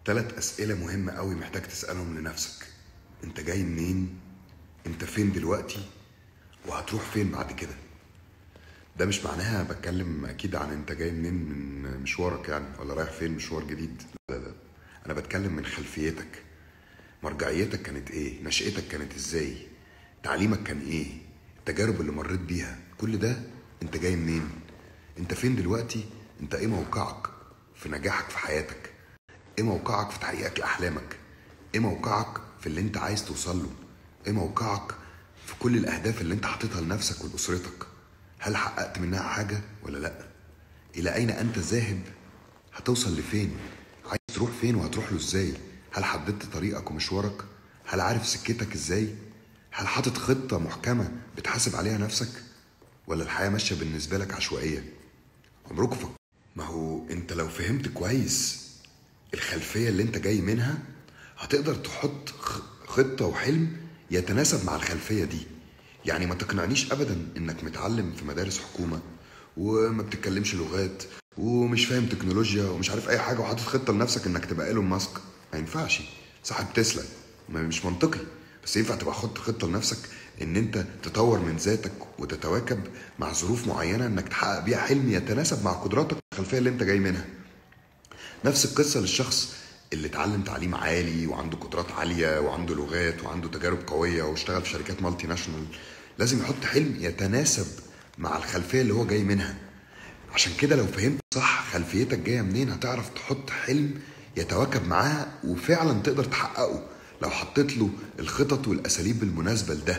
ثلاث أسئلة مهمة قوي محتاج تسألهم لنفسك أنت جاي منين؟ أنت فين دلوقتي؟ وهتروح فين بعد كده؟ ده مش معناها بتكلم أكيد عن أنت جاي منين من مشوارك يعني ولا رايح فين مشوار جديد لا لا أنا بتكلم من خلفيتك مرجعيتك كانت إيه؟ نشأتك كانت إزاي؟ تعليمك كان إيه؟ التجارب اللي مريت بيها كل ده أنت جاي منين؟ أنت فين دلوقتي؟ أنت إيه موقعك في نجاحك في حياتك؟ ايه موقعك في تحقيقك لاحلامك ايه موقعك في اللي انت عايز توصل له ايه موقعك في كل الاهداف اللي انت حاططها لنفسك ولاسرتك هل حققت منها حاجه ولا لا الى اين انت ذاهب هتوصل لفين عايز تروح فين وهتروح له ازاي هل حددت طريقك ومشوارك هل عارف سكتك ازاي هل حاطط خطه محكمه بتحاسب عليها نفسك ولا الحياه ماشيه بالنسبه لك عشوائيه عمركم فكروا ما هو انت لو فهمت كويس الخلفيه اللي انت جاي منها هتقدر تحط خ- خطه وحلم يتناسب مع الخلفيه دي يعني ما تقنعنيش ابدا انك متعلم في مدارس حكومه وما بتتكلمش لغات ومش فاهم تكنولوجيا ومش عارف اي حاجه وحاطط خطه لنفسك انك تبقى ايلون ماسك ما ينفعش صاحب تسلا ما مش منطقي بس ينفع تبقى خط خطه لنفسك ان انت تطور من ذاتك وتتواكب مع ظروف معينه انك تحقق بيها حلم يتناسب مع قدراتك الخلفيه اللي انت جاي منها نفس القصة للشخص اللي اتعلم تعليم عالي وعنده قدرات عالية وعنده لغات وعنده تجارب قوية واشتغل في شركات مالتي ناشونال لازم يحط حلم يتناسب مع الخلفية اللي هو جاي منها عشان كده لو فهمت صح خلفيتك جاية منين هتعرف تحط حلم يتواكب معاها وفعلا تقدر تحققه لو حطيت له الخطط والأساليب المناسبة لده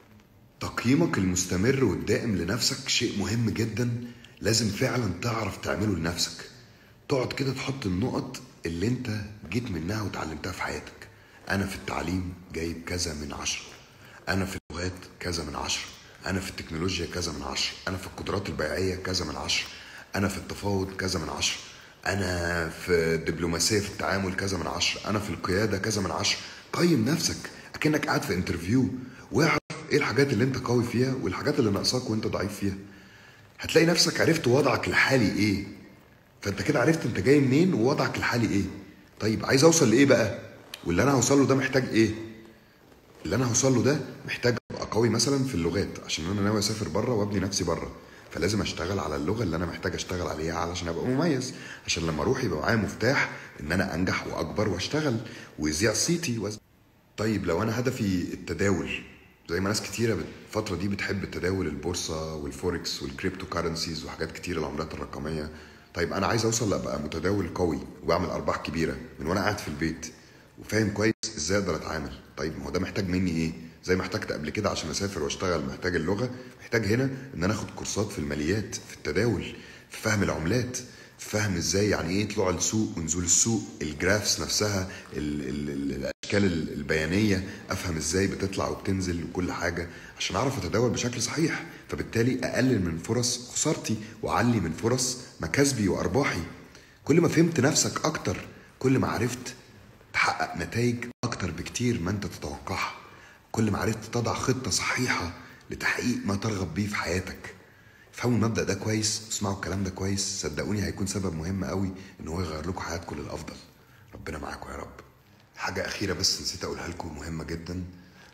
تقييمك المستمر والدائم لنفسك شيء مهم جدا لازم فعلا تعرف تعمله لنفسك تقعد كده تحط النقط اللي انت جيت منها وتعلمتها في حياتك انا في التعليم جايب كذا من عشرة انا في اللغات كذا من عشرة انا في التكنولوجيا كذا من عشرة انا في القدرات البيعية كذا من عشرة انا في التفاوض كذا من عشرة انا في الدبلوماسية في التعامل كذا من عشرة انا في القيادة كذا من عشرة قيم نفسك اكنك قاعد في انترفيو واعرف ايه الحاجات اللي انت قوي فيها والحاجات اللي ناقصاك وانت ضعيف فيها هتلاقي نفسك عرفت وضعك الحالي ايه فانت كده عرفت انت جاي منين ووضعك الحالي ايه طيب عايز اوصل لايه بقى واللي انا هوصل له ده محتاج ايه اللي انا هوصل له ده محتاج ابقى قوي مثلا في اللغات عشان انا ناوي اسافر بره وابني نفسي بره فلازم اشتغل على اللغه اللي انا محتاج اشتغل عليها علشان ابقى مميز عشان لما اروح يبقى معايا مفتاح ان انا انجح واكبر واشتغل ويذيع صيتي وز... طيب لو انا هدفي التداول زي ما ناس كتيرة بت- الفترة دي بتحب التداول البورصة والفوركس والكريبتو كارنسيز وحاجات كتير العملات الرقمية طيب أنا عايز أوصل لأبقى متداول قوي وأعمل أرباح كبيرة من وأنا قاعد في البيت وفاهم كويس إزاي أقدر أتعامل طيب ما هو ده محتاج مني إيه؟ زي ما احتجت قبل كده عشان أسافر وأشتغل محتاج اللغة محتاج هنا إن أنا آخد كورسات في الماليات في التداول في فهم العملات في فهم ازاي يعني ايه طلوع السوق ونزول السوق الجرافس نفسها ال ال ال الاشكال ال- البيانيه افهم ازاي بتطلع وبتنزل وكل حاجه عشان اعرف اتداول بشكل صحيح فبالتالي اقلل من فرص خسارتي واعلي من فرص مكاسبي وارباحي كل ما فهمت نفسك اكتر كل ما عرفت تحقق نتائج اكتر بكتير ما انت تتوقعها كل ما عرفت تضع خطه صحيحه لتحقيق ما ترغب بيه في حياتك فهموا المبدا ده كويس اسمعوا الكلام ده كويس صدقوني هيكون سبب مهم قوي ان هو يغير لكم حياتكم للافضل ربنا معاكم يا رب حاجه اخيره بس نسيت اقولها لكم مهمه جدا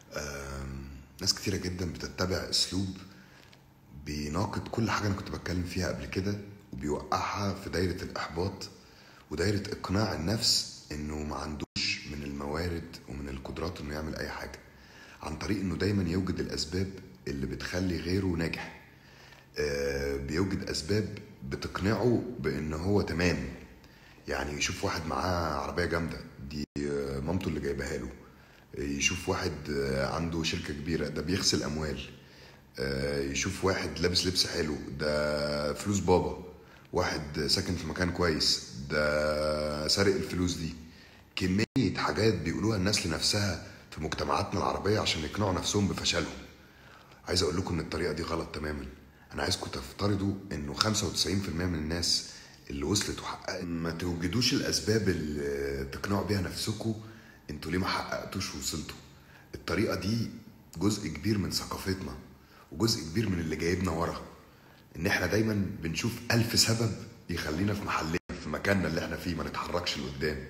آم، ناس كتيره جدا بتتبع اسلوب بيناقض كل حاجه انا كنت بتكلم فيها قبل كده وبيوقعها في دايره الاحباط ودايره اقناع النفس انه ما عندوش من الموارد ومن القدرات انه يعمل اي حاجه عن طريق انه دايما يوجد الاسباب اللي بتخلي غيره ناجح آه، بيوجد اسباب بتقنعه بان هو تمام يعني يشوف واحد معاه عربيه جامده دي آه، مامته اللي جايبها له يشوف واحد آه، عنده شركه كبيره ده بيغسل اموال آه، يشوف واحد لابس لبس حلو ده فلوس بابا واحد ساكن في مكان كويس ده سارق الفلوس دي كمية حاجات بيقولوها الناس لنفسها في مجتمعاتنا العربية عشان يقنعوا نفسهم بفشلهم عايز اقول لكم ان الطريقه دي غلط تماما انا عايزكم تفترضوا انه 95% من الناس اللي وصلت وحققت ما توجدوش الاسباب اللي تقنعوا بيها نفسكم انتوا ليه ما حققتوش ووصلتوا الطريقه دي جزء كبير من ثقافتنا وجزء كبير من اللي جايبنا ورا ان احنا دايما بنشوف الف سبب يخلينا في محلنا في مكاننا اللي احنا فيه ما نتحركش لقدام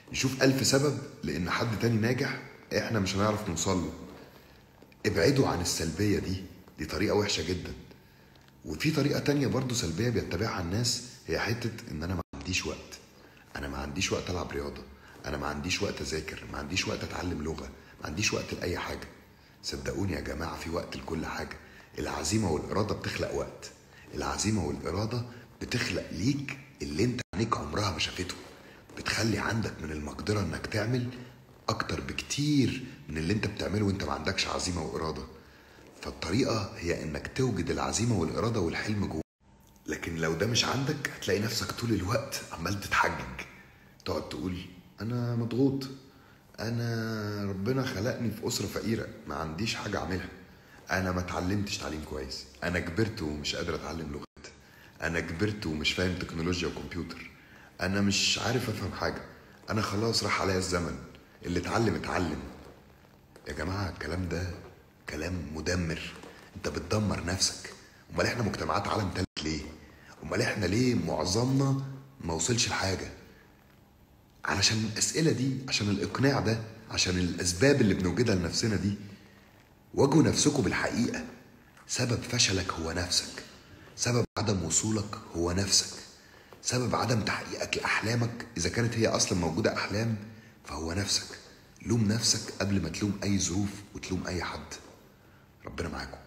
يشوف ألف سبب لأن حد تاني ناجح إحنا مش هنعرف نوصل له ابعدوا عن السلبية دي دي طريقة وحشة جدا وفي طريقة تانية برضو سلبية بيتبعها الناس هي حتة إن أنا ما عنديش وقت أنا ما عنديش وقت ألعب رياضة أنا ما عنديش وقت أذاكر ما عنديش وقت أتعلم لغة ما عنديش وقت لأي حاجة صدقوني يا جماعة في وقت لكل حاجة العزيمة والإرادة بتخلق وقت العزيمة والإرادة بتخلق ليك اللي انت عينيك عمرها ما شافته بتخلي عندك من المقدرة انك تعمل اكتر بكتير من اللي انت بتعمله وانت ما عندكش عزيمة وإرادة فالطريقة هي انك توجد العزيمة والإرادة والحلم جوه لكن لو ده مش عندك هتلاقي نفسك طول الوقت عمال تتحجج تقعد تقول انا مضغوط انا ربنا خلقني في اسره فقيره ما عنديش حاجه اعملها انا ما اتعلمتش تعليم كويس انا كبرت ومش قادر اتعلم لغات انا كبرت ومش فاهم تكنولوجيا وكمبيوتر انا مش عارف افهم حاجه انا خلاص راح عليا الزمن اللي اتعلم اتعلم يا جماعه الكلام ده كلام مدمر انت بتدمر نفسك امال احنا مجتمعات عالم تالت ليه امال احنا ليه معظمنا ما وصلش لحاجه علشان الاسئله دي عشان الاقناع ده عشان الاسباب اللي بنوجدها لنفسنا دي واجهوا نفسكم بالحقيقه سبب فشلك هو نفسك سبب عدم وصولك هو نفسك سبب عدم تحقيقك لاحلامك اذا كانت هي اصلا موجوده احلام فهو نفسك لوم نفسك قبل ما تلوم اي ظروف وتلوم اي حد ربنا معاكم